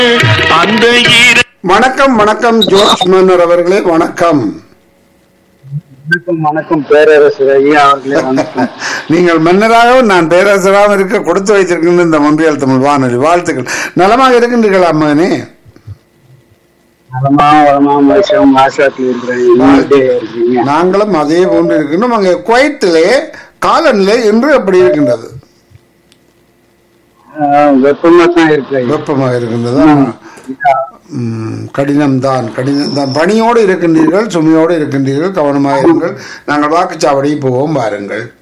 அந்த ஈர வணக்கம் வணக்கம் ஜோர்ஜ் மன்னர் அவர்களே வணக்கம் வணக்கம் வணக்கம் பேரரசர் ஐயா அவர்களே வணக்கம் நீங்கள் மன்னராகவும் நான் பேரரசராகவும் இருக்க கொடுத்து வைத்திருக்கின்ற இந்த மொன்றியல் தமிழ் வானொலி வாழ்த்துக்கள் நலமாக இருக்கின்றீர்கள் அம்மகனே நலமா வளமா மனுஷம் ஆசாத்தில் இருக்கிறேன் என்ன எப்படி இருக்கீங்க நாங்களும் அதே போன்று இருக்கின்றோம் அங்கே குவைத்திலே காலநிலை இன்று எப்படி இருக்கின்றது ஆஹ் வெப்பமா தான் இருக்கு ஐயா. வெப்பமாக இருக்கின்றதா ம், கடினம்தான் கடினம்தான் பணியோடு இருக்கின்றீர்கள் சுமையோடு இருக்கின்றீர்கள் கவனமாக இருங்கள் நாங்கள் வாக்குச்சாவடிக்கு போவோம் பாருங்கள்